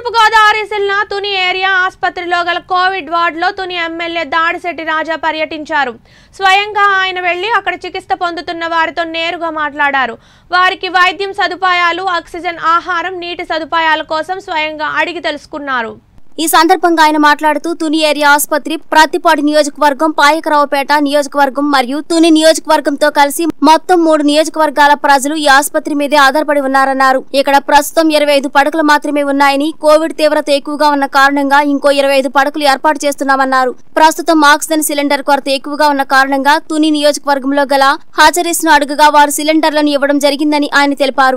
తూర్పుగోదావరి జిల్లా తుని ఏరియా ఆసుపత్రిలో గల కోవిడ్ వార్డులో తుని ఎమ్మెల్యే దాడిశెట్టి రాజా పర్యటించారు స్వయంగా ఆయన వెళ్లి అక్కడ చికిత్స పొందుతున్న వారితో నేరుగా మాట్లాడారు వారికి వైద్యం సదుపాయాలు ఆక్సిజన్ ఆహారం నీటి సదుపాయాల కోసం స్వయంగా అడిగి తెలుసుకున్నారు ఈ సందర్భంగా ఆయన మాట్లాడుతూ తుని ఏరియా ఆసుపత్రి ప్రతిపాడు నియోజకవర్గం పాయకరావుపేట నియోజకవర్గం మరియు తుని నియోజకవర్గంతో కలిసి మొత్తం మూడు నియోజకవర్గాల ప్రజలు ఈ ఆసుపత్రి మీదే ఆధారపడి ఉన్నారన్నారు ఇక్కడ ప్రస్తుతం ఇరవై ఐదు పడకలు మాత్రమే ఉన్నాయని కోవిడ్ తీవ్రత ఎక్కువగా ఉన్న కారణంగా ఇంకో ఇరవై ఐదు పడకలు ఏర్పాటు చేస్తున్నామన్నారు ప్రస్తుతం ఆక్సిజన్ సిలిండర్ కొరత ఎక్కువగా ఉన్న కారణంగా తుని నియోజకవర్గంలో గల హాజరీస్ ను అడుగగా వారు సిలిండర్లను ఇవ్వడం జరిగిందని ఆయన తెలిపారు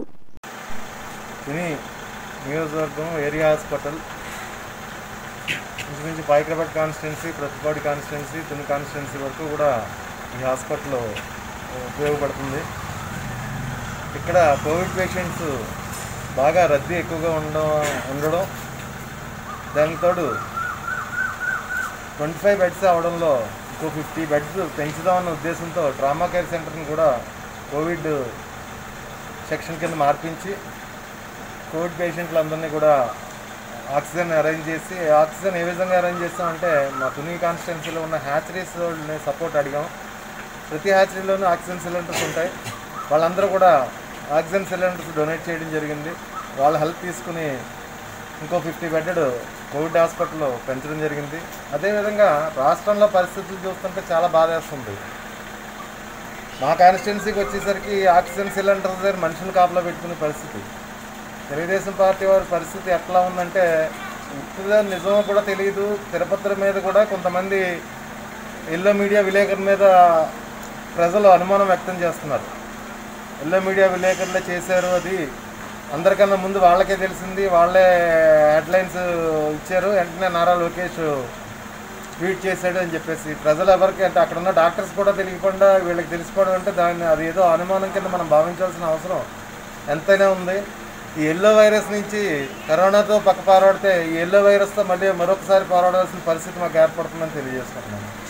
తుని నియోజకవర్గం ఏరియా హాస్పిటల్ ఇంచుమించు Payakaraopeta constituency Prathipadu constituency Tuni constituency వరకు కూడా ఈ హాస్పిటల్ ఉపయోగపడుతుంది ఇక్కడ కోవిడ్ పేషెంట్స్ బాగా రద్దీ ఎక్కువగా ఉండడం ఉండడం దానికి తోడు ట్వంటీ ఫైవ్ బెడ్స్ అవడంలో ఇంకో ఫిఫ్టీ బెడ్స్ పెంచుదామన్న ఉద్దేశంతో ట్రామా కేర్ సెంటర్ని కూడా కోవిడ్ సెక్షన్ కింద మార్పించి కోవిడ్ పేషెంట్లందరినీ కూడా ఆక్సిజన్ అరేంజ్ చేసి ఆక్సిజన్ ఏ విధంగా అరేంజ్ చేస్తామంటే మా తుని కాన్స్టిట్యున్సీలో ఉన్న హ్యాచరీస్ వాళ్ళని సపోర్ట్ అడిగాం ప్రతి హ్యాచరీలోనూ ఆక్సిజన్ సిలిండర్స్ ఉంటాయి వాళ్ళందరూ కూడా ఆక్సిజన్ సిలిండర్స్ డొనేట్ చేయడం జరిగింది వాళ్ళ హెల్ప్ తీసుకుని ఇంకో ఫిఫ్టీ బెడ్డెడ్ కోవిడ్ హాస్పిటల్ పెంచడం జరిగింది అదేవిధంగా రాష్ట్రంలో పరిస్థితులు చూస్తుంటే చాలా బాధేస్తుంది మా కాన్స్టిట్యున్సీకి వచ్చేసరికి ఆక్సిజన్ సిలిండర్ దగ్గర మనుషులు కాపలా పెట్టుకునే పరిస్థితి తెలుగుదేశం పార్టీ వారి పరిస్థితి ఎట్లా ఉందంటే ఉత్తుగా నిజమో కూడా తెలియదు తిరుపతి మీద కూడా కొంతమంది ఎల్లో మీడియా విలేకరుల మీద ప్రజలు అనుమానం వ్యక్తం చేస్తున్నారు ఎల్లో మీడియా విలేకరులే చేశారు అది అందరికన్నా ముందు వాళ్ళకే తెలిసింది వాళ్ళే హెడ్లైన్స్ ఇచ్చారు వెంటనే నారా లోకేష్ ట్వీట్ చేశాడు అని చెప్పేసి ప్రజలు ఎవరికి అంటే అక్కడ ఉన్న డాక్టర్స్ కూడా తెలియకుండా వీళ్ళకి తెలిసిపోవడం అంటే దాన్ని అది ఏదో అనుమానం కింద మనం భావించాల్సిన అవసరం ఎంతైనా ఉంది ఈ ఎల్లో వైరస్ నుంచి కరోనాతో పక్క పారాడితే ఈ ఎల్లో వైరస్తో మళ్ళీ మరొకసారి పోరాడాల్సిన పరిస్థితి మాకు ఏర్పడుతుందని తెలియజేసుకుంటున్నాను